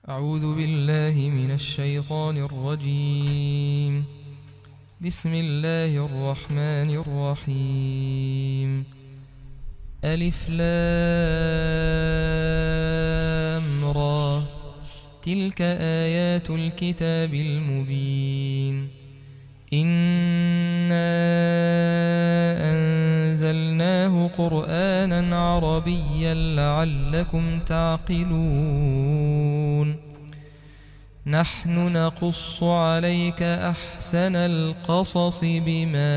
أعوذ بالله من الشيطان الرجيم بسم الله الرحمن الرحيم ألف لام را تلك آيات الكتاب المبين إنا أنزلناه قرآنا عربيا لعلكم تعقلون نحن نقص عليك أحسن القصص بما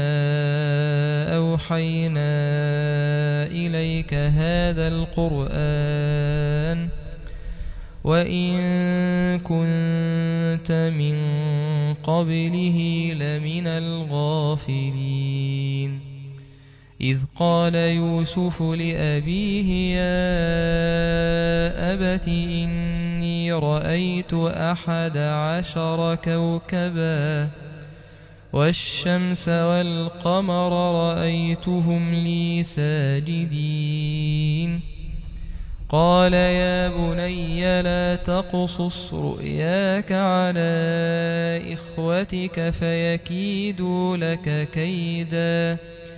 أوحينا إليك هذا القرآن وإن كنت من قبله لمن الغافلين إذ قال يوسف لأبيه يا أبت إني رأيت أحد عشر كوكبا والشمس والقمر رأيتهم لي ساجدين قال يا بني لا تقصص رؤياك على إخوتك فيكيدوا لك كيدا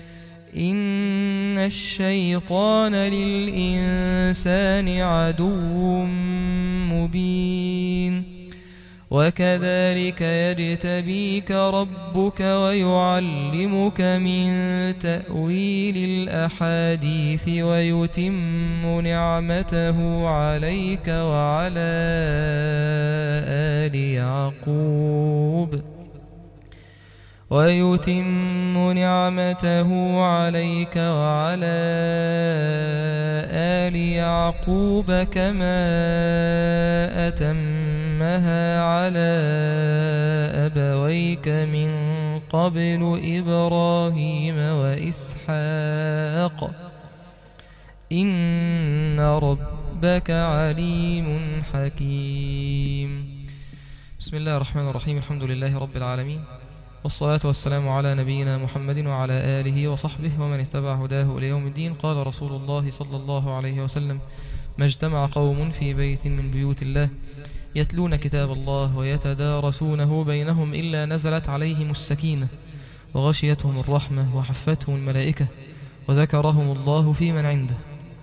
إن الشيطان للإنسان عدو مبين وكذلك يجتبيك ربك ويعلمك من تأويل الأحاديث ويتم نعمته عليك وعلى آل يعقوب ويتم نعمته عليك وعلى آل يعقوب كما أتمها على أبويك من قبل إبراهيم وإسحاق إن ربك عليم حكيم بسم الله الرحمن الرحيم الحمد لله رب العالمين والصلاة والسلام على نبينا محمد وعلى آله وصحبه ومن اتبع هداه إلى يوم الدين قال رسول الله صلى الله عليه وسلم ما اجتمع قوم في بيت من بيوت الله يتلون كتاب الله ويتدارسونه بينهم إلا نزلت عليهم السكينة وغشيتهم الرحمة وحفتهم الملائكة وذكرهم الله في من عنده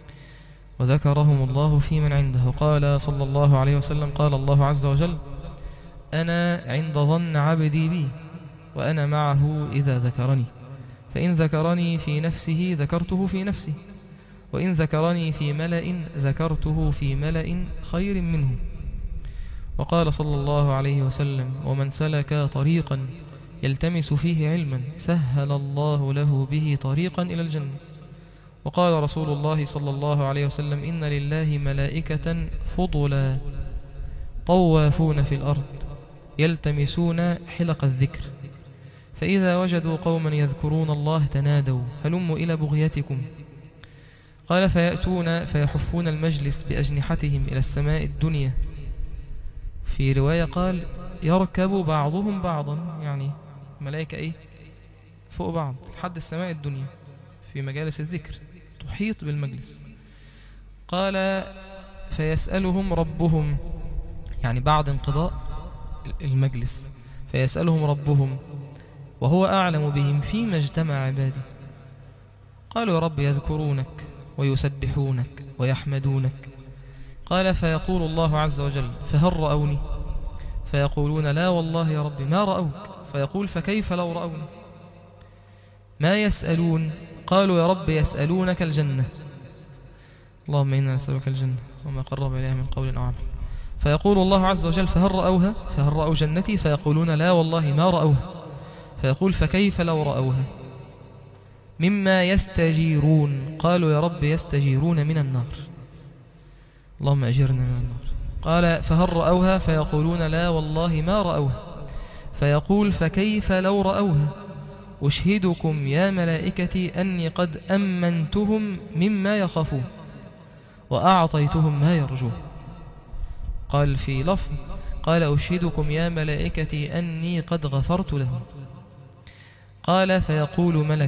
وذكرهم الله في من عنده وقال صلى الله عليه وسلم قال الله عز وجل أنا عند ظن عبدي بي وأنا معه إذا ذكرني فإن ذكرني في نفسه ذكرته في نفسي وإن ذكرني في ملأ ذكرته في ملأ خير منه وقال صلى الله عليه وسلم ومن سلك طريقا يلتمس فيه علما سهل الله له به طريقا إلى الجنة وقال رسول الله صلى الله عليه وسلم إن لله ملائكة فضلا طوافون في الأرض يلتمسون حلق الذكر فإذا وجدوا قوما يذكرون الله تنادوا هلموا إلى بغيتكم قال فيأتون فيحفون المجلس بأجنحتهم إلى السماء الدنيا في رواية قال يركب بعضهم بعضا يعني ملائكة إيه فوق بعض لحد السماء الدنيا في مجالس الذكر تحيط بالمجلس قال فيسألهم ربهم يعني بعد انقضاء المجلس فيسألهم ربهم وهو أعلم بهم فيما اجتمع عبادي قالوا يا رب يذكرونك ويسبحونك ويحمدونك قال فيقول الله عز وجل فهل رأوني فيقولون لا والله يا رب ما رأوك فيقول فكيف لو رأوني ما يسألون قالوا يا رب يسألونك الجنة اللهم إنا نسألك الجنة وما قرب إليها من قول أو عمل فيقول الله عز وجل فهل رأوها فهل رأوا جنتي فيقولون لا والله ما رأوها فيقول فكيف لو رأوها مما يستجيرون قالوا يا رب يستجيرون من النار اللهم أجرنا من النار قال فهل رأوها فيقولون لا والله ما رأوها فيقول فكيف لو رأوها أشهدكم يا ملائكتي أني قد أمنتهم مما يخافون وأعطيتهم ما يرجون قال في لفظ قال أشهدكم يا ملائكتي أني قد غفرت لهم قال فيقول ملك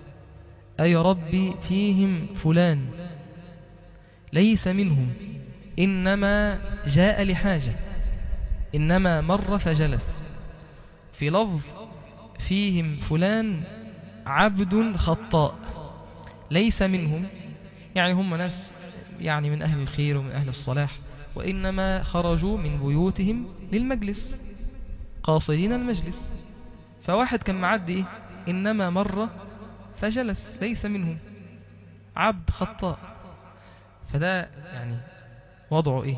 أي ربي فيهم فلان ليس منهم إنما جاء لحاجة إنما مر فجلس في لفظ فيهم فلان عبد خطاء ليس منهم يعني هم ناس يعني من أهل الخير ومن أهل الصلاح وإنما خرجوا من بيوتهم للمجلس قاصدين المجلس فواحد كان معدي إيه؟ إنما مر فجلس ليس منهم عبد خطاء فده يعني وضعه إيه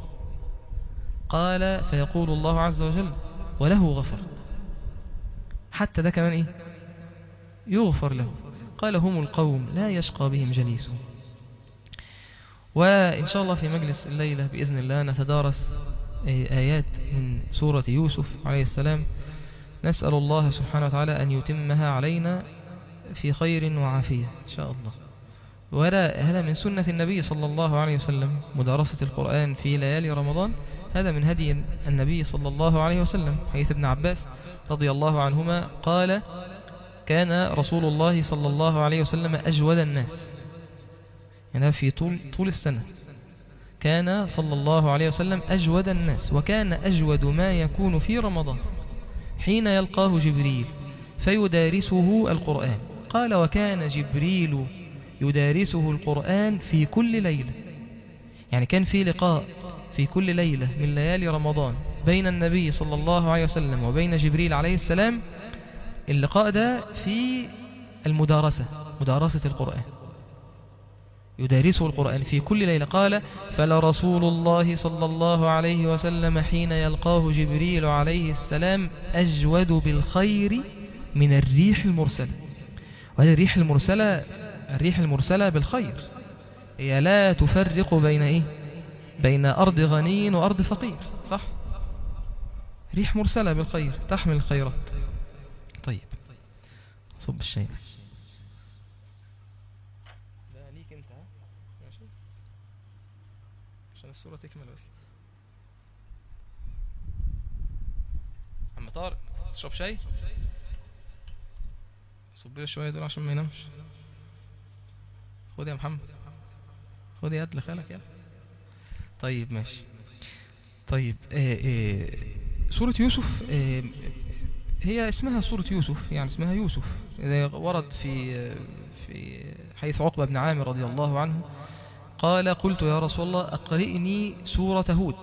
قال فيقول الله عز وجل وله غفرت حتى ده كمان إيه يغفر له قال هم القوم لا يشقى بهم جليسهم وإن شاء الله في مجلس الليلة بإذن الله نتدارس آيات من سورة يوسف عليه السلام نسأل الله سبحانه وتعالى أن يتمها علينا في خير وعافية إن شاء الله ولا هذا من سنة النبي صلى الله عليه وسلم مدارسة القرآن في ليالي رمضان هذا من هدي النبي صلى الله عليه وسلم حيث ابن عباس رضي الله عنهما قال كان رسول الله صلى الله عليه وسلم أجود الناس يعني في طول, طول السنة كان صلى الله عليه وسلم أجود الناس وكان أجود ما يكون في رمضان حين يلقاه جبريل فيدارسه القرآن قال وكان جبريل يدارسه القرآن في كل ليلة يعني كان في لقاء في كل ليلة من ليالي رمضان بين النبي صلى الله عليه وسلم وبين جبريل عليه السلام اللقاء ده في المدارسة مدارسة القرآن يدارسه القرآن في كل ليلة قال فلرسول الله صلى الله عليه وسلم حين يلقاه جبريل عليه السلام أجود بالخير من الريح المرسلة وهذه الريح المرسلة الريح المرسلة بالخير هي لا تفرق بين إيه بين أرض غني وأرض فقير صح ريح مرسلة بالخير تحمل الخيرات طيب صب الشيء ده ليك انت ها ماشي عشان الصورة تكمل بس عم طارق تشرب شاي صب له شوية دول عشان ما ينامش خد يا محمد خد يا قد لخالك يلا طيب ماشي طيب آه آه سورة يوسف آه هي اسمها سورة يوسف يعني اسمها يوسف إذا ورد في في حيث عقبة بن عامر رضي الله عنه قال قلت يا رسول الله أقرئني سورة هود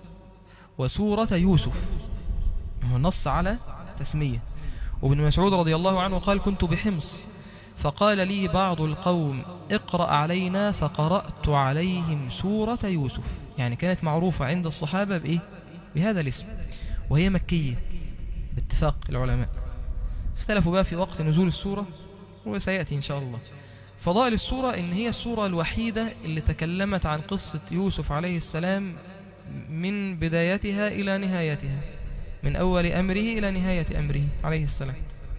وسورة يوسف هو نص على تسمية وابن مسعود رضي الله عنه قال كنت بحمص فقال لي بعض القوم اقرأ علينا فقرأت عليهم سورة يوسف يعني كانت معروفة عند الصحابة بإيه؟ بهذا الاسم وهي مكية باتفاق العلماء اختلفوا بقى في وقت نزول السورة وسيأتي إن شاء الله فضائل السورة إن هي السورة الوحيدة اللي تكلمت عن قصة يوسف عليه السلام من بدايتها إلى نهايتها من أول أمره إلى نهاية أمره عليه السلام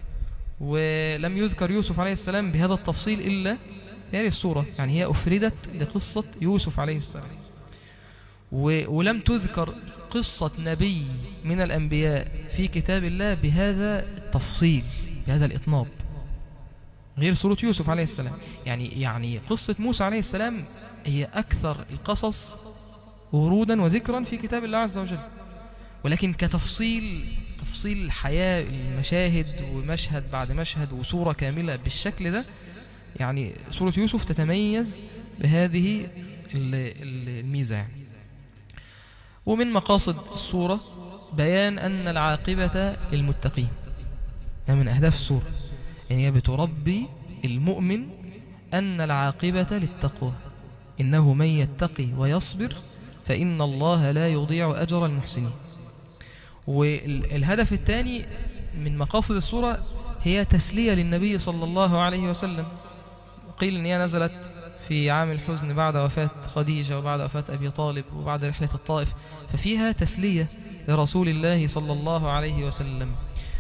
ولم يذكر يوسف عليه السلام بهذا التفصيل إلا هذه السورة يعني هي أفردت لقصة يوسف عليه السلام ولم تذكر قصة نبي من الأنبياء في كتاب الله بهذا التفصيل بهذا الإطناب غير سورة يوسف عليه السلام يعني يعني قصة موسى عليه السلام هي أكثر القصص ورودا وذكرا في كتاب الله عز وجل ولكن كتفصيل تفصيل الحياة المشاهد ومشهد بعد مشهد وصورة كاملة بالشكل ده يعني سورة يوسف تتميز بهذه الميزة يعني ومن مقاصد السورة بيان أن العاقبة للمتقين يعني من أهداف السورة يعني هي بتربي المؤمن أن العاقبة للتقوى إنه من يتقي ويصبر فإن الله لا يضيع أجر المحسنين والهدف الثاني من مقاصد السورة هي تسلية للنبي صلى الله عليه وسلم قيل أن هي نزلت في عام الحزن بعد وفاة خديجة وبعد وفاة أبي طالب وبعد رحلة الطائف ففيها تسلية لرسول الله صلى الله عليه وسلم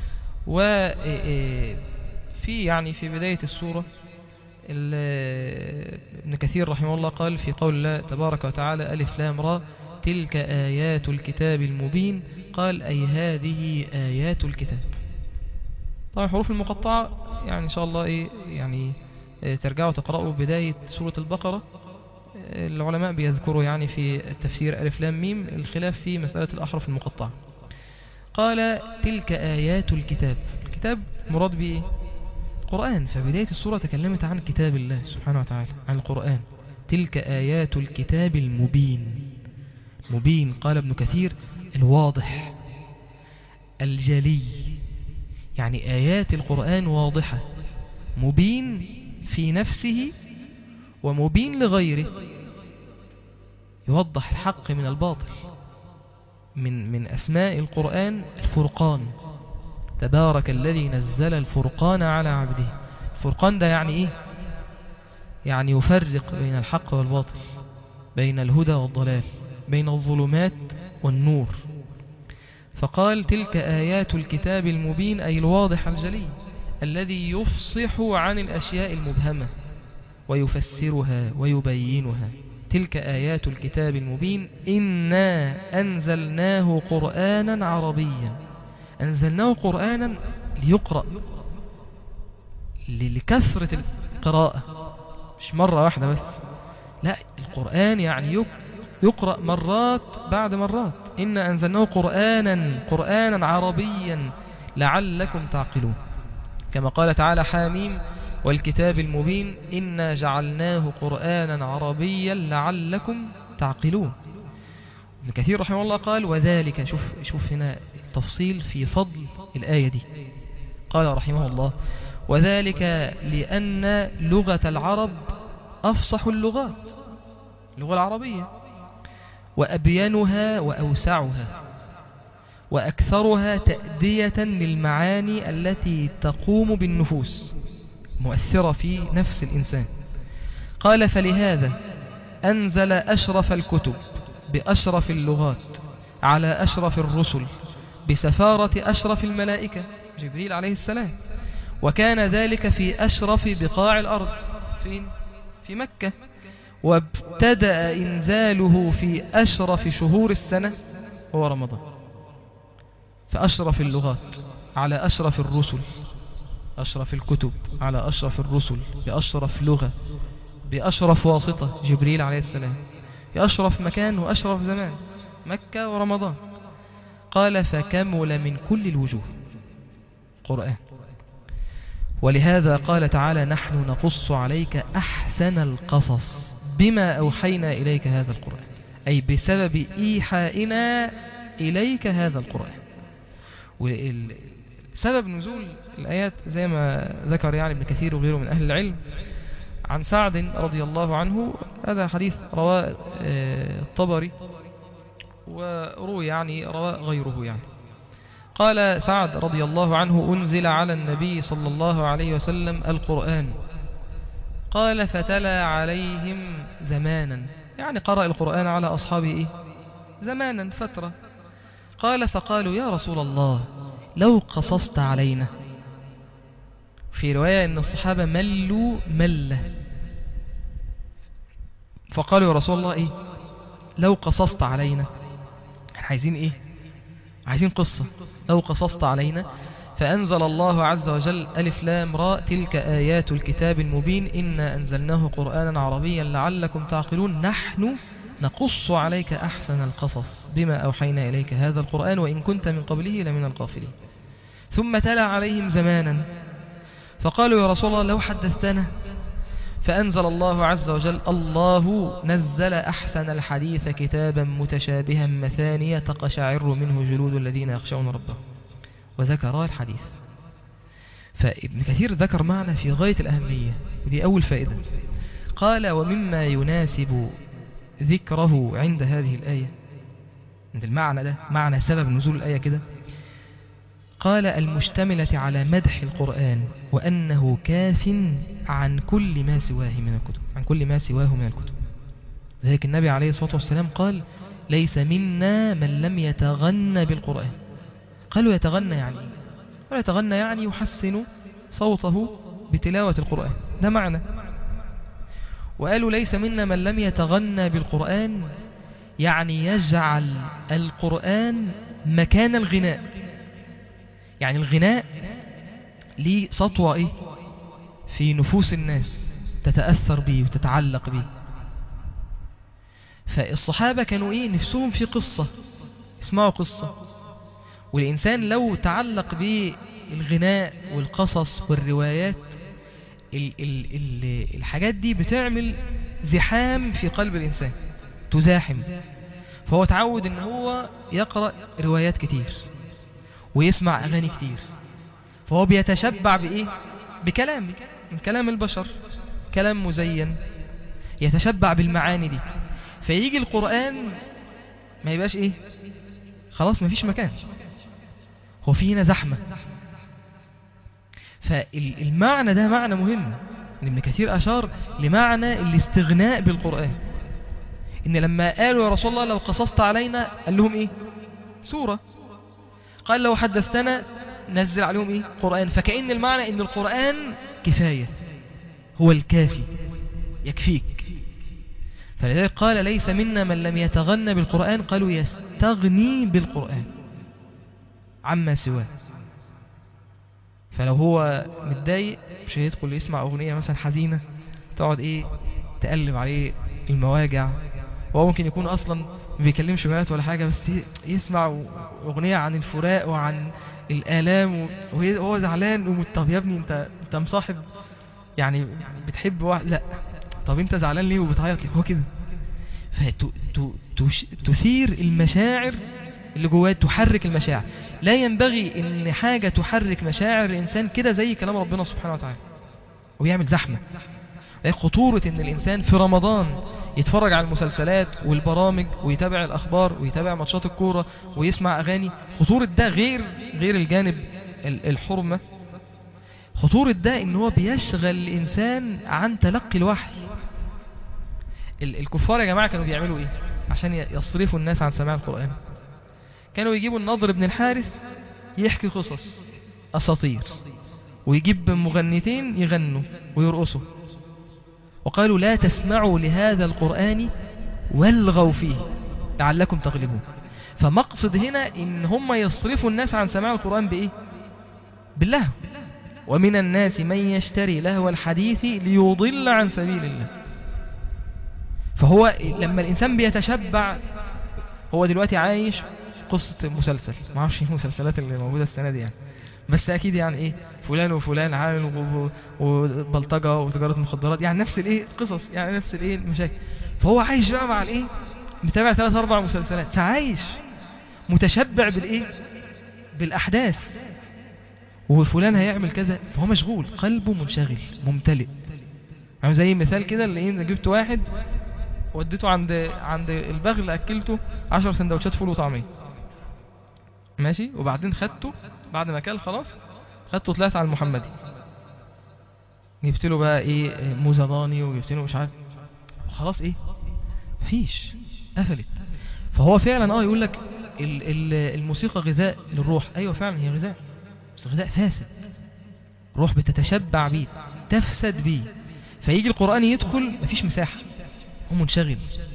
وفي يعني في بداية السورة ابن كثير رحمه الله قال في قول الله تبارك وتعالى ألف لام را تلك آيات الكتاب المبين قال أي هذه آيات الكتاب طبعا الحروف المقطعة يعني إن شاء الله إيه يعني ترجعوا تقرأوا بداية سورة البقرة العلماء بيذكروا يعني في التفسير ألف لام ميم الخلاف في مسألة الأحرف المقطعة قال تلك آيات الكتاب الكتاب مراد به القرآن فبداية السورة تكلمت عن كتاب الله سبحانه وتعالى عن القرآن تلك آيات الكتاب المبين مبين قال ابن كثير الواضح الجلي يعني آيات القرآن واضحة مبين في نفسه ومبين لغيره يوضح الحق من الباطل من من أسماء القرآن الفرقان تبارك الذي نزل الفرقان على عبده الفرقان ده يعني إيه يعني يفرق بين الحق والباطل بين الهدى والضلال بين الظلمات والنور فقال تلك آيات الكتاب المبين أي الواضح الجلي الذي يفصح عن الأشياء المبهمة ويفسرها ويبينها تلك آيات الكتاب المبين إنا أنزلناه قرآنا عربيا أنزلناه قرآنا ليقرأ لكثرة القراءة مش مرة واحدة بس لا القرآن يعني يقرأ مرات بعد مرات إنا أنزلناه قرآنا قرآنا عربيا لعلكم تعقلون كما قال تعالى حاميم والكتاب المبين إنا جعلناه قرآنا عربيا لعلكم تعقلون ابن كثير رحمه الله قال وذلك شوف, شوف هنا التفصيل في فضل الآية دي قال رحمه الله وذلك لأن لغة العرب أفصح اللغات اللغة العربية وأبينها وأوسعها وأكثرها تأدية للمعاني التي تقوم بالنفوس مؤثرة في نفس الإنسان قال فلهذا أنزل أشرف الكتب بأشرف اللغات على أشرف الرسل بسفارة أشرف الملائكة جبريل عليه السلام وكان ذلك في أشرف بقاع الأرض فين؟ في مكة وابتدأ إنزاله في أشرف شهور السنة هو رمضان فأشرف اللغات على أشرف الرسل أشرف الكتب على أشرف الرسل بأشرف لغة بأشرف واسطة جبريل عليه السلام بأشرف مكان وأشرف زمان مكة ورمضان قال فكمل من كل الوجوه قرآن ولهذا قال تعالى نحن نقص عليك أحسن القصص بما أوحينا إليك هذا القرآن أي بسبب إيحائنا إليك هذا القرآن سبب نزول الآيات زي ما ذكر يعني ابن كثير وغيره من أهل العلم عن سعد رضي الله عنه هذا حديث رواه الطبري وروي يعني رواه غيره يعني قال سعد رضي الله عنه أنزل على النبي صلى الله عليه وسلم القرآن قال فتلا عليهم زمانا يعني قرأ القرآن على أصحابه إيه؟ زمانا فترة قال فقالوا يا رسول الله لو قصصت علينا في رواية أن الصحابة ملوا ملة فقالوا يا رسول الله إيه لو قصصت علينا عايزين إيه عايزين قصة لو قصصت علينا فأنزل الله عز وجل ألف لام راء تلك آيات الكتاب المبين إنا أنزلناه قرآنا عربيا لعلكم تعقلون نحن نقص عليك أحسن القصص بما أوحينا إليك هذا القرآن وإن كنت من قبله لمن الغافلين ثم تلا عليهم زمانا فقالوا يا رسول الله لو حدثتنا فأنزل الله عز وجل الله نزل أحسن الحديث كتابا متشابها مثانية تقشعر منه جلود الذين يخشون ربهم وذكر الحديث فابن كثير ذكر معنى في غاية الأهمية ودي أول فائدة قال ومما يناسب ذكره عند هذه الآية عند المعنى ده معنى سبب نزول الآية كده قال المشتملة على مدح القرآن وأنه كاف عن كل ما سواه من الكتب عن كل ما سواه من الكتب ذلك النبي عليه الصلاة والسلام قال ليس منا من لم يتغنى بالقرآن قالوا يتغنى يعني ولا يتغنى يعني يحسن صوته بتلاوة القرآن ده معنى وقالوا ليس منا من لم يتغنى بالقرآن يعني يجعل القرآن مكان الغناء يعني الغناء ليه سطوة إيه في نفوس الناس تتأثر به وتتعلق به فالصحابة كانوا إيه نفسهم في قصة اسمعوا قصة والإنسان لو تعلق بالغناء والقصص والروايات ال ال ال الحاجات دي بتعمل زحام في قلب الإنسان تزاحم فهو تعود ان هو يقرأ روايات كتير ويسمع أغاني كتير فهو بيتشبع بإيه بكلام من كلام البشر كلام مزين يتشبع بالمعاني دي فيجي القرآن ما يبقاش إيه خلاص ما فيش مكان هو في هنا زحمة فالمعنى ده معنى مهم إن ابن كثير أشار لمعنى الاستغناء بالقرآن إن لما قالوا يا رسول الله لو قصصت علينا قال لهم إيه سورة قال لو حدثتنا نزل عليهم إيه قرآن فكأن المعنى إن القرآن كفاية هو الكافي يكفيك فلذلك قال ليس منا من لم يتغنى بالقرآن قالوا يستغني بالقرآن عما سواه فلو هو متضايق مش هيدخل يسمع أغنية مثلا حزينة تقعد إيه تقلب عليه المواجع وهو ممكن يكون أصلا ما بيكلمش بنات ولا حاجة بس يسمع أغنية عن الفراق وعن الآلام وهو زعلان ومت- طب يا ابني انت انت مصاحب يعني بتحب واحد لا طب انت زعلان ليه وبتعيط ليه هو كده فتثير المشاعر اللي جواه تحرك المشاعر لا ينبغي ان حاجة تحرك مشاعر الانسان كده زي كلام ربنا سبحانه وتعالى ويعمل زحمة ايه خطورة ان الانسان في رمضان يتفرج على المسلسلات والبرامج ويتابع الاخبار ويتابع ماتشات الكورة ويسمع اغاني خطورة ده غير غير الجانب ال- الحرمة خطورة ده ان هو بيشغل الانسان عن تلقي الوحي ال- الكفار يا جماعة كانوا بيعملوا ايه عشان ي- يصرفوا الناس عن سماع القرآن كانوا يجيبوا النضر بن الحارث يحكي قصص أساطير ويجيب مغنيتين يغنوا ويرقصوا وقالوا لا تسمعوا لهذا القرآن والغوا فيه لعلكم تغلبون فمقصد هنا ان هم يصرفوا الناس عن سماع القرآن بإيه باللهو ومن الناس من يشتري لهو الحديث ليضل عن سبيل الله فهو لما الإنسان بيتشبع هو دلوقتي عايش قصة مسلسل ما اعرفش ايه المسلسلات اللي موجودة السنة دي يعني بس اكيد يعني ايه فلان وفلان عامل و- وبلطجة وتجارة مخدرات يعني نفس الايه قصص يعني نفس الايه المشاكل فهو عايش بقى مع الايه متابع ثلاث اربع مسلسلات فعايش متشبع بالايه بالاحداث وفلان هيعمل كذا فهو مشغول قلبه منشغل ممتلئ يعني زي مثال كده اللي ايه جبت واحد وديته عند عند البغل اكلته 10 سندوتشات فول وطعميه ماشي وبعدين خدته بعد ما كل خلاص خدته طلعت على المحمدي جبت له بقى ايه موزة ضاني وجبت له مش عارف خلاص ايه مفيش قفلت فهو فعلا اه يقول لك ال- ال- الموسيقى غذاء للروح ايوه فعلا هي غذاء بس غذاء فاسد روح بتتشبع بيه تفسد بيه فيجي القرآن يدخل مفيش مساحة هو منشغل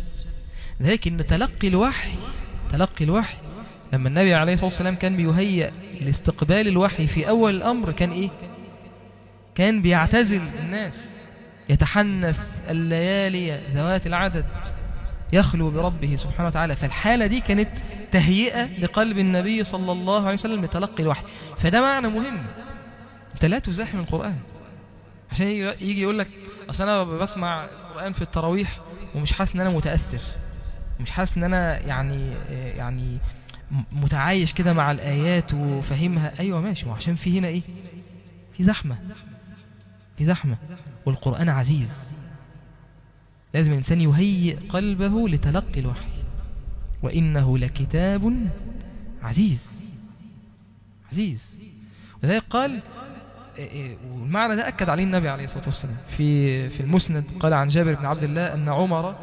لكن تلقي الوحي تلقي الوحي لما النبي عليه الصلاة والسلام كان بيهيأ لاستقبال الوحي في أول الأمر كان إيه كان بيعتزل الناس يتحنث الليالي ذوات العدد يخلو بربه سبحانه وتعالى فالحالة دي كانت تهيئة لقلب النبي صلى الله عليه وسلم لتلقي الوحي فده معنى مهم انت لا تزاحم القرآن عشان يجي يجي يقول لك اصل انا بسمع القرآن في التراويح ومش حاسس ان انا متأثر مش حاسس ان انا يعني يعني م- متعايش كده مع الآيات وفهمها ايوه ماشي ما عشان في هنا ايه في زحمة في زحمة والقرآن عزيز لازم الإنسان يهيئ قلبه لتلقي الوحي وإنه لكتاب عزيز عزيز ولذلك قال إيه إيه، والمعنى ده أكد عليه النبي عليه الصلاة والسلام في في المسند قال عن جابر بن عبد الله أن عمر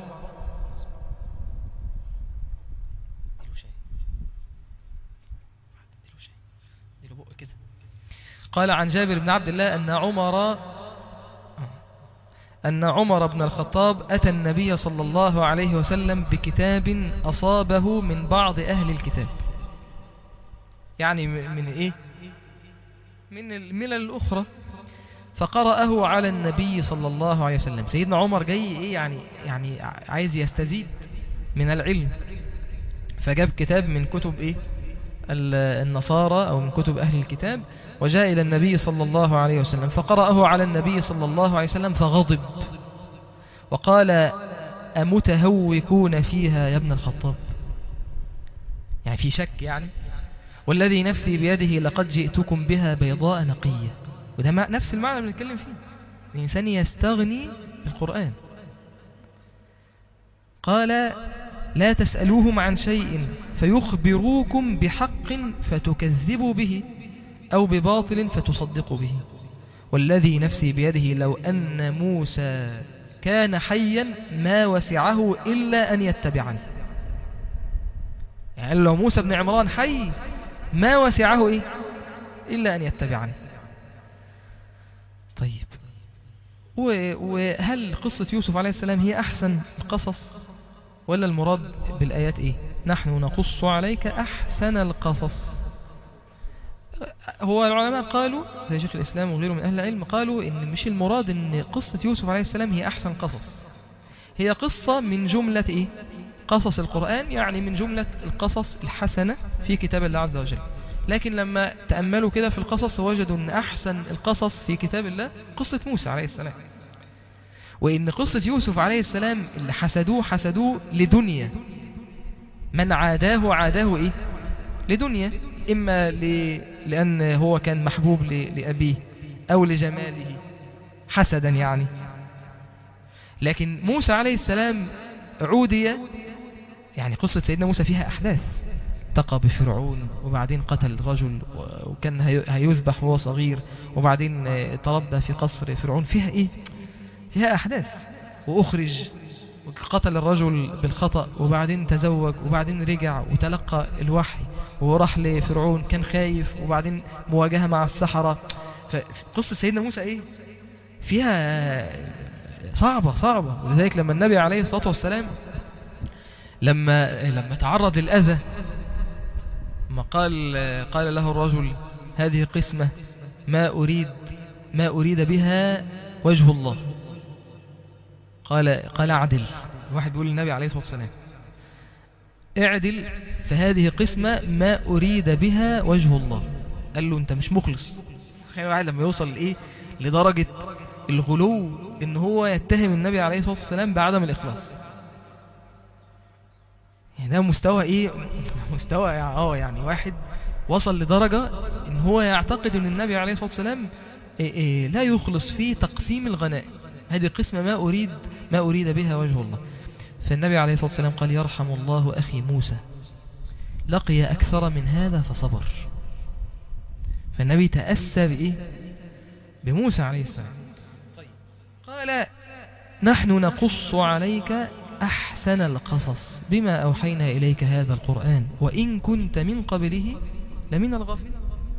قال عن جابر بن عبد الله أن عمر أن عمر بن الخطاب أتى النبي صلى الله عليه وسلم بكتاب أصابه من بعض أهل الكتاب يعني من من إيه من الملل الأخرى فقرأه على النبي صلى الله عليه وسلم سيدنا عمر جاي إيه يعني يعني عايز يستزيد من العلم فجاب كتاب من كتب إيه ال- النصارى أو من كتب أهل الكتاب وجاء إلى النبي صلى الله عليه وسلم فقرأه على النبي صلى الله عليه وسلم فغضب وقال أمتهوكون فيها يا ابن الخطاب يعني في شك يعني والذي نفسي بيده لقد جئتكم بها بيضاء نقية وده مع- نفس المعنى اللي بنتكلم فيه الإنسان يستغني بالقرآن قال لا تسألوهم عن شيء فيخبروكم بحق فتكذبوا به أو بباطل فتصدقوا به والذي نفسي بيده لو أن موسى كان حيا ما وسعه إلا أن يتبعني يعني لو موسى بن عمران حي ما وسعه إيه إلا أن يتبعني طيب و- وهل قصة يوسف عليه السلام هي أحسن القصص ولا المراد بالآيات إيه نحن نقص عليك أحسن القصص هو العلماء قالوا زي شيخ الإسلام وغيره من أهل العلم قالوا إن مش المراد إن قصة يوسف عليه السلام هي أحسن قصص هي قصة من جملة إيه قصص القرآن يعني من جملة القصص الحسنة في كتاب الله عز وجل لكن لما تأملوا كده في القصص وجدوا أن أحسن القصص في كتاب الله قصة موسى عليه السلام وإن قصة يوسف عليه السلام اللي حسدوه حسدوه لدنيا من عاداه عاداه إيه لدنيا إما ل... لأن هو كان محبوب ل... لأبيه أو لجماله حسدا يعني لكن موسى عليه السلام عودي يعني قصة سيدنا موسى فيها أحداث التقى بفرعون وبعدين قتل رجل و- وكان هي- هيذبح وهو صغير وبعدين آه، تربى في قصر فرعون فيها ايه فيها احداث واخرج قتل الرجل بالخطأ وبعدين تزوج وبعدين رجع وتلقى الوحي وراح لفرعون كان خايف وبعدين مواجهة مع السحرة فقصة سيدنا موسى ايه فيها صعبة صعبة ولذلك لما النبي عليه الصلاة والسلام لما لما تعرض للأذى ما قال قال له الرجل هذه قسمة ما أريد ما أريد بها وجه الله قال قال اعدل واحد بيقول للنبي عليه الصلاة والسلام اعدل فهذه قسمة ما أريد بها وجه الله قال له أنت مش مخلص تخيل واحد لما يوصل لإيه لدرجة الغلو إن هو يتهم النبي عليه الصلاة والسلام بعدم الإخلاص يعني ده مستوى ايه مستوى يعني اه يعني واحد وصل لدرجة ان هو يعتقد ان النبي عليه الصلاة والسلام إيه إيه لا يخلص في تقسيم الغنائم هذه قسمة ما أريد ما أريد بها وجه الله فالنبي عليه الصلاة والسلام قال يرحم الله أخي موسى لقي أكثر من هذا فصبر فالنبي تأسى بإيه بموسى عليه السلام قال نحن نقص عليك أحسن القصص بما أوحينا إليك هذا القرآن وإن كنت من قبله لمن الغافلين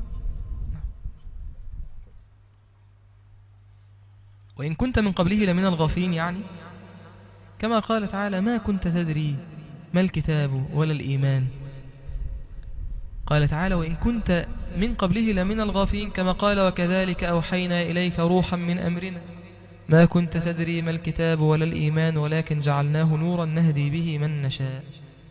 وإن كنت من قبله لمن الغافلين يعني كما قال تعالى ما كنت تدري ما الكتاب ولا الإيمان قال تعالى وإن كنت من قبله لمن الغافلين كما قال وكذلك أوحينا إليك روحا من أمرنا ما كنت تدري ما الكتاب ولا الإيمان ولكن جعلناه نورا نهدي به من نشاء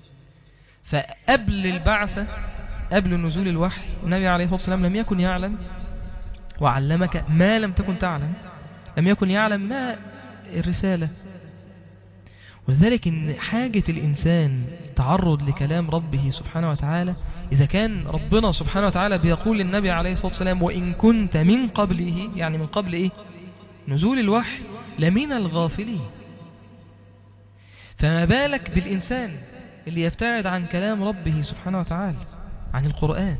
فقبل البعثة قبل نزول الوحي النبي عليه الصلاة والسلام لم يكن يعلم وعلمك ما لم تكن تعلم لم يكن يعلم ما الرسالة ولذلك إن حاجة الإنسان تعرض لكلام ربه سبحانه وتعالى إذا كان ربنا سبحانه وتعالى بيقول للنبي عليه الصلاة والسلام وإن كنت من قبله يعني من قبل إيه نزول الوحي لمن الغافلين فما بالك بالإنسان اللي يبتعد عن كلام ربه سبحانه وتعالى عن القرآن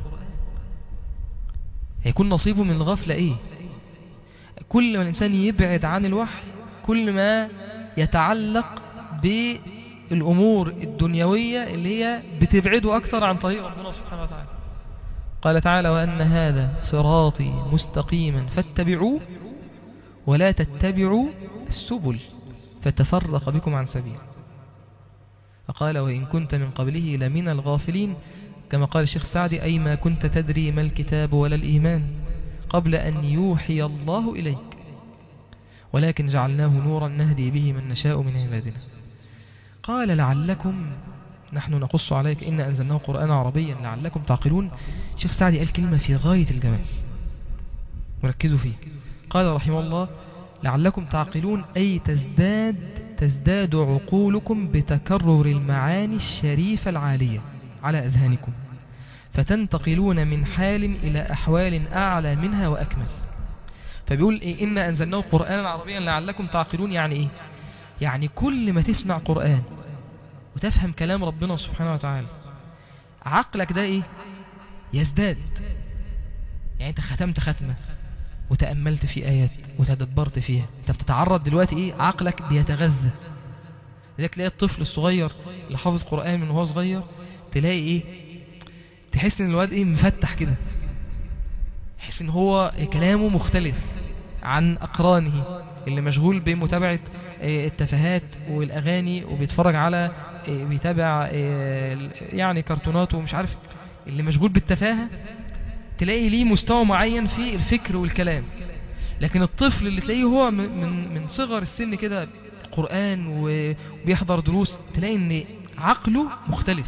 هيكون نصيبه من الغفلة إيه كل ما الإنسان يبعد عن الوحي كل ما يتعلق بالأمور الدنيوية اللي هي بتبعده أكثر عن طريق ربنا سبحانه وتعالى قال تعالى وأن هذا صراطي مستقيما فاتبعوه ولا تتبعوا السبل فتفرق بكم عن سبيل فقال وإن كنت من قبله لمن الغافلين كما قال الشيخ سعدي أي ما كنت تدري ما الكتاب ولا الإيمان قبل أن يوحي الله إليك ولكن جعلناه نورا نهدي به من نشاء من عبادنا قال لعلكم نحن نقص عليك إن أنزلناه قرآن عربيا لعلكم تعقلون شيخ سعدي قال كلمة في غاية الجمال وركزوا فيه قال رحمه الله لعلكم تعقلون أي تزداد تزداد عقولكم بتكرر المعاني الشريفة العالية على أذهانكم فتنتقلون من حال إلى أحوال أعلى منها وأكمل فبيقول إيه إن أنزلناه قرآنا عربيا لعلكم تعقلون يعني إيه يعني كل ما تسمع قرآن وتفهم كلام ربنا سبحانه وتعالى عقلك ده إيه يزداد يعني أنت ختمت ختمة وتأملت في آيات وتدبرت فيها أنت بتتعرض دلوقتي إيه عقلك بيتغذى لذلك تلاقي الطفل الصغير اللي حافظ قرآن من وهو صغير تلاقي إيه تحس إن الواد إيه مفتح كده تحس إن هو كلامه مختلف عن أقرانه اللي مشغول بمتابعة آه، التفاهات والأغاني وبيتفرج على آه، بيتابع آه، يعني كرتونات ومش عارف اللي مشغول بالتفاهة تلاقي ليه مستوى معين في الفكر والكلام لكن الطفل اللي تلاقيه هو من من من صغر السن كده قرآن وبيحضر دروس تلاقي ان عقله مختلف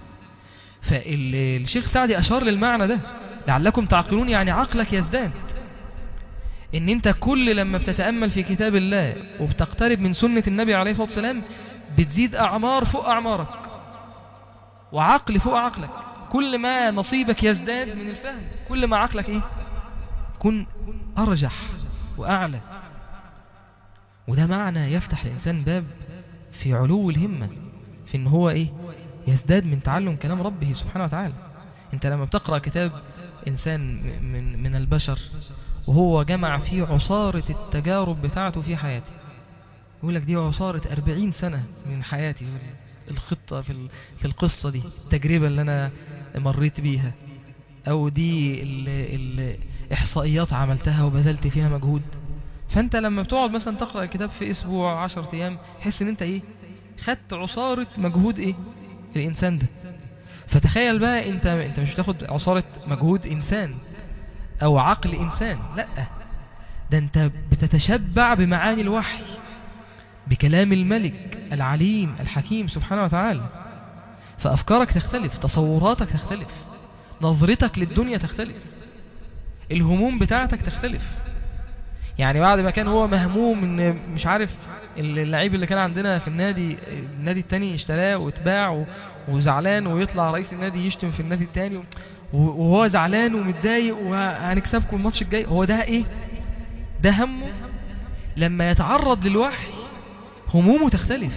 فالشيخ سعدي أشار للمعنى ده لعلكم تعقلون يعني عقلك يزداد ان انت كل لما بتتأمل في كتاب الله وبتقترب من سنة النبي عليه الصلاة والسلام بتزيد أعمار فوق أعمارك وعقل فوق عقلك كل ما نصيبك يزداد من الفهم كل ما عقلك ايه كن أرجح وأعلى وده معنى يفتح الإنسان باب في علو الهمة في ان هو ايه يزداد من تعلم كلام ربه سبحانه وتعالى انت لما بتقرأ كتاب انسان من, من البشر وهو جمع فيه عصارة التجارب بتاعته في حياته يقول لك دي عصارة أربعين سنة من حياتي الخطة في, في القصة دي التجربة اللي أنا مريت بيها أو دي الإحصائيات عملتها وبذلت فيها مجهود فأنت لما بتقعد مثلا تقرأ الكتاب في أسبوع عشر أيام حس أن أنت إيه خدت عصارة مجهود إيه الإنسان ده فتخيل بقى أنت, أنت مش بتاخد عصارة مجهود إنسان أو عقل إنسان لا ده أنت بتتشبع بمعاني الوحي بكلام الملك العليم الحكيم سبحانه وتعالى فأفكارك تختلف تصوراتك تختلف نظرتك للدنيا تختلف الهموم بتاعتك تختلف يعني بعد ما كان هو مهموم ان مش عارف اللعيب اللي كان عندنا في النادي النادي التاني اشتراه واتباع وزعلان ويطلع رئيس النادي يشتم في النادي التاني وهو زعلان ومتضايق وهنكسبكم الماتش الجاي هو ده ايه ده همه لما يتعرض للوحي همومه تختلف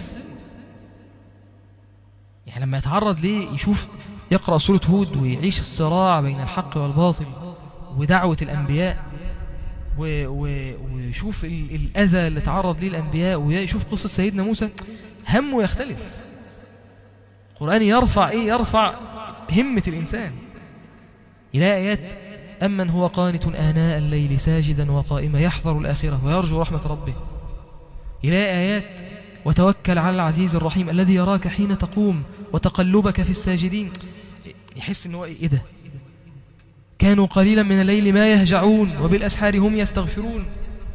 يعني لما يتعرض ليه يشوف يقرأ سورة هود ويعيش الصراع بين الحق والباطل ودعوة الأنبياء ويشوف الأذى اللي تعرض ليه الأنبياء ويشوف قصة سيدنا موسى همه يختلف القرآن يرفع إيه يرفع همة الإنسان إلى آيات أمن هو قانت آناء الليل ساجدا وقائما يحذر الآخرة ويرجو رحمة ربه إلى آيات وتوكل على العزيز الرحيم الذي يراك حين تقوم وتقلبك في الساجدين يحس انه ايه ده كانوا قليلا من الليل ما يهجعون وبالأسحار هم يستغفرون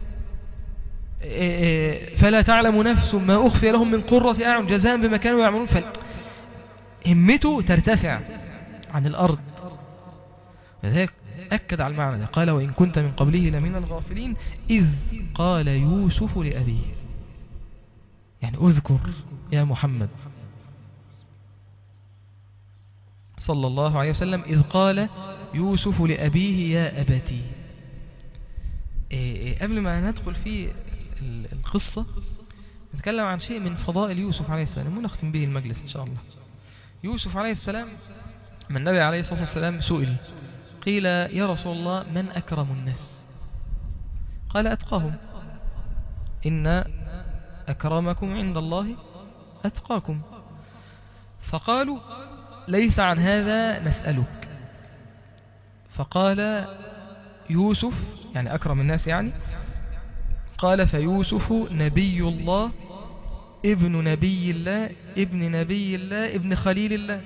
إيه إيه فلا تعلم نفس ما أخفي لهم من قرة أعين جزاء بما كانوا يعملون همته ترتفع عن الأرض لذلك أكد على المعنى ده قال وإن كنت من قبله لمن الغافلين إذ قال يوسف لأبيه يعني أذكر يا محمد صلى الله عليه وسلم إذ قال يوسف لأبيه يا أبتي إيه إيه قبل ما ندخل في القصة نتكلم عن شيء من فضائل يوسف عليه السلام ونختم به المجلس إن شاء الله يوسف عليه السلام من النبي عليه الصلاة والسلام سئل قيل يا رسول الله من أكرم الناس قال أتقاهم إن أكرمكم عند الله أتقاكم فقالوا ليس عن هذا نسألك فقال يوسف يعني أكرم الناس يعني قال فيوسف نبي الله ابن نبي الله ابن نبي الله ابن خليل الله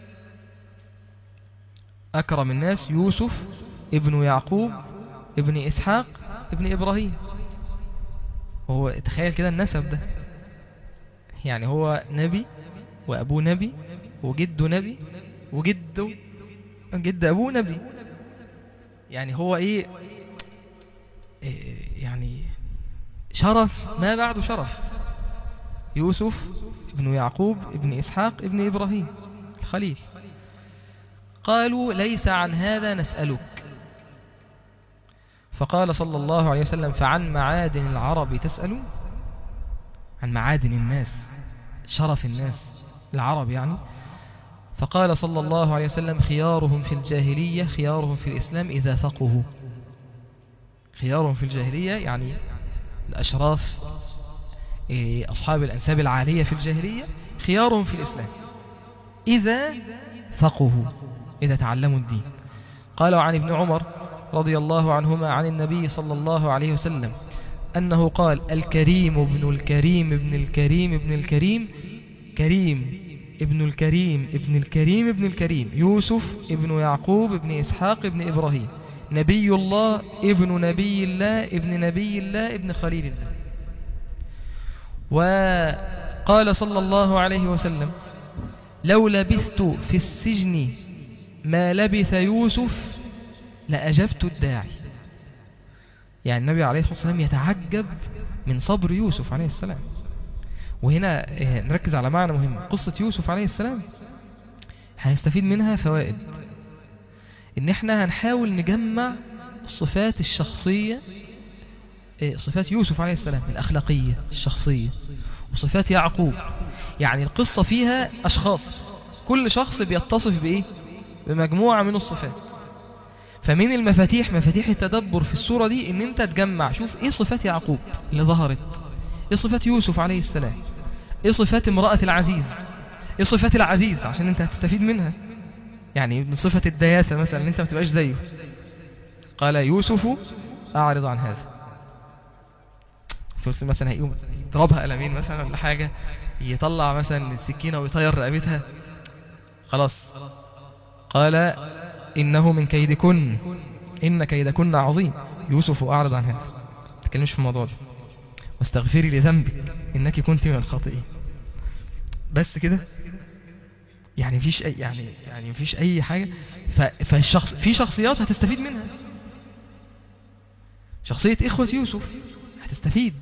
أكرم الناس يوسف ابن يعقوب ابن إسحاق ابن إبراهيم هو تخيل كده النسب ده يعني هو نبي وأبوه نبي وجده نبي وجده جد أبوه نبي يعني هو إيه إيه يعني شرف ما بعده شرف يوسف ابن يعقوب ابن إسحاق ابن إبراهيم الخليل قالوا ليس عن هذا نسألك فقال صلى الله عليه وسلم فعن معادن العرب تسأل عن معادن الناس شرف الناس العرب يعني فقال صلى الله عليه وسلم خيارهم في الجاهلية خيارهم في الإسلام إذا فقهوا خيارهم في الجاهلية يعني الأشراف إيه، أصحاب الأنساب العالية في الجاهلية خيارهم في الإسلام إذا فقهوا إذا تعلموا الدين قال عن ابن عمر رضي الله عنهما عن النبي صلى الله عليه وسلم أنه قال الكريم ابن الكريم ابن الكريم ابن الكريم كريم ابن الكريم ابن الكريم ابن الكريم يوسف ابن يعقوب ابن إسحاق ابن إبراهيم نبي الله ابن نبي الله ابن نبي الله ابن خليل الله وقال صلى الله عليه وسلم لو لبثت في السجن ما لبث يوسف لأجبت الداعي يعني النبي عليه الصلاة والسلام يتعجب من صبر يوسف عليه السلام وهنا آه، نركز على معنى مهم قصة يوسف عليه السلام هنستفيد منها فوائد ان احنا هنحاول نجمع الصفات الشخصية آه، صفات يوسف عليه السلام الأخلاقية الشخصية وصفات يعقوب يعني القصة فيها أشخاص كل شخص بيتصف بإيه بمجموعة من الصفات فمن المفاتيح مفاتيح التدبر في السورة دي ان انت تجمع شوف ايه صفات يعقوب اللي ظهرت ايه صفات يوسف عليه السلام ايه صفات امرأة العزيز ايه صفات العزيز عشان انت هتستفيد منها يعني من صفة الدياسة مثلا ان انت ما تبقاش زيه قال يوسف اعرض عن هذا تقول مثلا هيقوم يضربها قلمين مثلا ولا حاجة يطلع مثلا السكينة ويطير رقبتها خلاص قال إنه من كيدكن إن كيدكن عظيم يوسف أعرض عن هذا ما تكلمش في الموضوع ده واستغفري لذنبك إنك كنت من الخاطئين بس كده يعني مفيش أي يعني يعني مفيش أي حاجة ف- فالشخص في شخصيات هتستفيد منها شخصية إخوة يوسف هتستفيد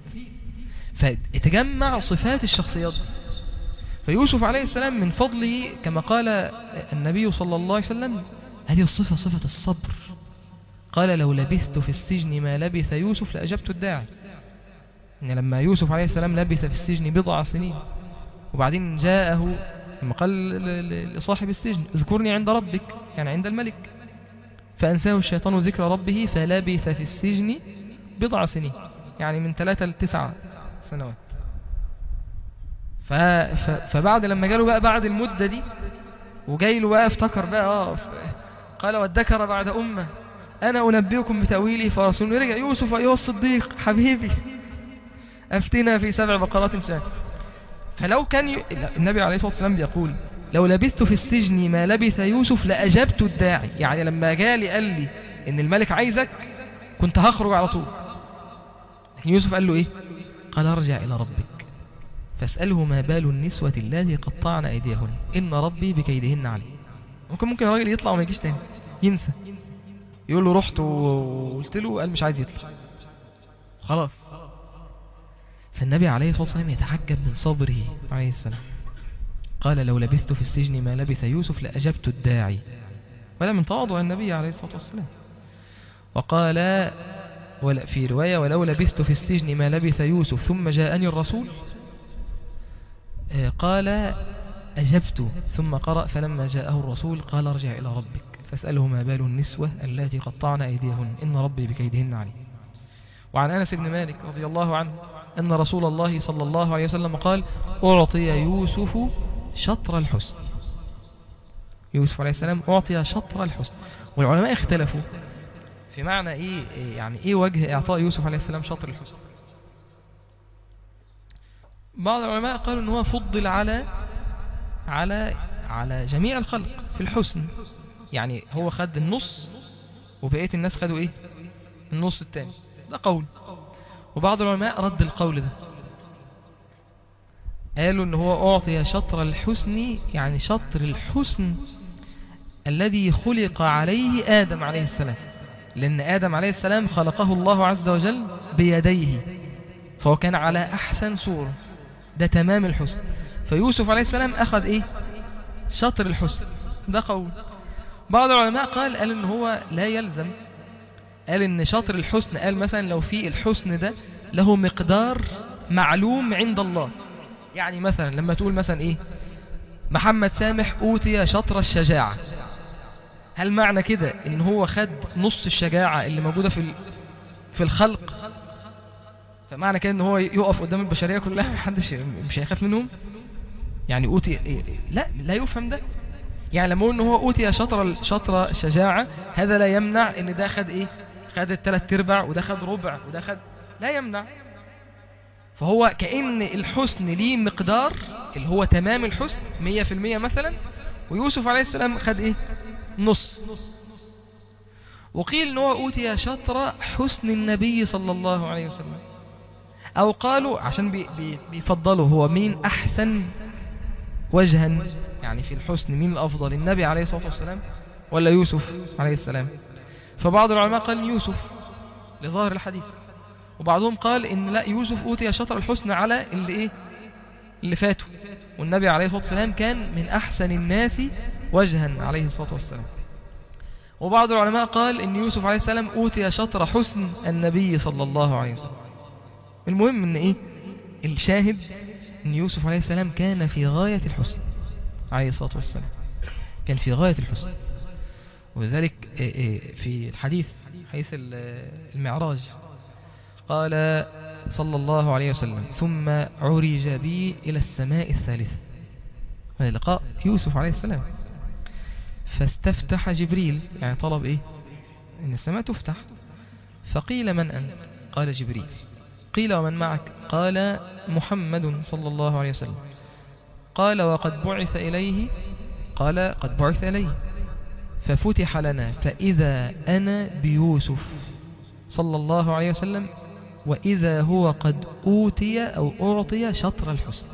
فتجمع صفات الشخصيات فيوسف عليه السلام من فضله كما قال النبي صلى الله عليه وسلم هذه الصفة صفة الصبر قال لو لبثت في السجن ما لبث يوسف لأجبت الداعي إن لما يوسف عليه السلام لبث في السجن بضع سنين وبعدين جاءه لما قال ل- ل- لصاحب السجن اذكرني عند ربك يعني عند الملك فأنساه الشيطان ذكر ربه فلبث في السجن بضع سنين يعني من ثلاثة لتسعة سنوات ف... ف... فبعد لما جاله بقى بعد المدة دي وجاي له بقى افتكر بقى اه ف... قال وادكر بعد أمة أنا أنبئكم بتأويله فرسول رجع يوسف أيها الصديق حبيبي أفتنا في سبع بقرات سنة فلو كان ي... النبي عليه الصلاة والسلام بيقول لو لبثت في السجن ما لبث يوسف لأجبت الداعي يعني لما جالي قال لي إن الملك عايزك كنت هخرج على طول لكن يوسف قال له إيه قال ارجع إلى ربك فاسأله ما بال النسوة اللاتي قطعن أيديهن إن ربي بكيدهن عليم ممكن ممكن الراجل يطلع وما يجيش تاني ينسى يقول له رحت وقلت له قال مش عايز يطلع خلاص فالنبي عليه الصلاة والسلام يتعجب من صبره عليه السلام قال لو لبثت في السجن ما لبث يوسف لأجبت الداعي ولا من تواضع النبي عليه الصلاة والسلام وقال ولا في رواية ولو لبثت في السجن ما لبث يوسف ثم جاءني الرسول آه، قال أجبت ثم قرأ فلما جاءه الرسول قال ارجع إلى ربك فاسأله ما بال النسوة اللاتي قطعن أيديهن إن ربي بكيدهن عليم وعن أنس بن مالك رضي الله عنه أن رسول الله صلى الله عليه وسلم قال أعطي يوسف شطر الحسن يوسف عليه السلام أعطي شطر الحسن والعلماء اختلفوا في معنى إيه إيه يعني إيه وجه إعطاء يوسف عليه السلام شطر الحسن بعض العلماء قالوا ان هو فضل على على على جميع الخلق في الحسن يعني هو خد النص وبقية الناس خدوا ايه النص التاني ده قول وبعض العلماء رد القول ده قالوا ان هو اعطي شطر الحسن يعني شطر الحسن الذي خلق عليه آدم عليه السلام لأن آدم عليه السلام خلقه الله عز وجل بيديه فهو كان على أحسن صورة ده تمام الحسن فيوسف عليه السلام أخذ إيه شطر الحسن ده قول بعض العلماء قال قال إن هو لا يلزم قال إن شطر الحسن قال مثلا لو في الحسن ده له مقدار معلوم عند الله يعني مثلا لما تقول مثلا إيه محمد سامح أوتي شطر الشجاعة هل معنى كده ان هو خد نص الشجاعة اللي موجودة في ال- في الخلق فمعنى كده ان هو يقف قدام البشرية كلها محدش مش هيخاف منهم يعني اوتي إيه- إيه- لا لا يفهم ده يعني لما اقول ان هو اوتي شطر شطر الشجاعة هذا لا يمنع ان ده خد ايه خد الثلاث ارباع وده خد ربع وده خد لا يمنع فهو كأن الحسن ليه مقدار اللي هو تمام الحسن مية في المية مثلا ويوسف عليه السلام خد ايه نص وقيل ان هو اوتي شطر حسن النبي صلى الله عليه وسلم او قالوا عشان بي بي بيفضلوا هو مين احسن وجها يعني في الحسن مين الافضل النبي عليه الصلاة والسلام ولا يوسف عليه السلام فبعض العلماء قال يوسف لظاهر الحديث وبعضهم قال ان لا يوسف اوتي شطر الحسن على اللي ايه اللي فاتوا والنبي عليه الصلاة والسلام كان من احسن الناس وجها عليه الصلاة والسلام وبعض العلماء قال ان يوسف عليه السلام اوتي شطر حسن النبي صلى الله عليه وسلم المهم ان ايه الشاهد ان يوسف عليه السلام كان في غاية الحسن عليه الصلاة والسلام كان في غاية الحسن وذلك إيه إيه في الحديث حديث ال- المعراج قال صلى الله عليه وسلم ثم عرج بي إلى السماء الثالثة هذا لقاء يوسف عليه السلام فاستفتح جبريل يعني طلب ايه ان السماء تفتح فقيل من انت قال جبريل قيل ومن معك قال محمد صلى الله عليه وسلم قال وقد بعث إليه قال قد بعث إليه ففتح لنا فإذا أنا بيوسف صلى الله عليه وسلم وإذا هو قد أوتي أو أعطي شطر الحسن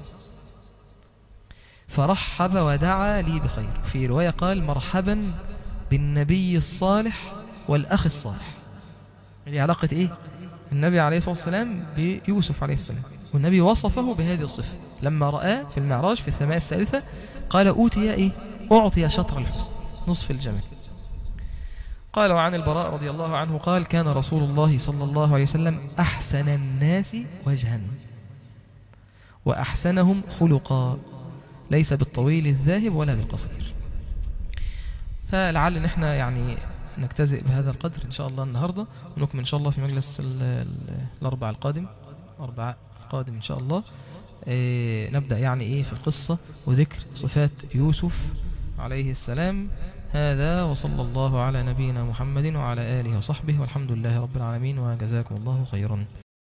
فرحب ودعا لي بخير في رواية قال مرحبا بالنبي الصالح والأخ الصالح دي علاقة إيه النبي عليه الصلاة والسلام بيوسف عليه السلام والنبي وصفه بهذه الصفة لما رآه في المعراج في السماء الثالثة قال أوتي إيه أعطي شطر الحسن نصف الجمال قال وعن البراء رضي الله عنه قال كان رسول الله صلى الله عليه وسلم أحسن الناس وجها وأحسنهم خلقا ليس بالطويل الذاهب ولا بالقصير فلعل ان احنا يعني نجتزئ بهذا القدر ان شاء الله النهاردة ونكمل ان شاء الله في مجلس ال- ال- الاربع القادم اربع القادم ان شاء الله إيه نبدأ يعني ايه في القصة وذكر صفات يوسف عليه السلام هذا وصلى الله على نبينا محمد وعلى آله وصحبه والحمد لله رب العالمين وجزاكم الله خيرا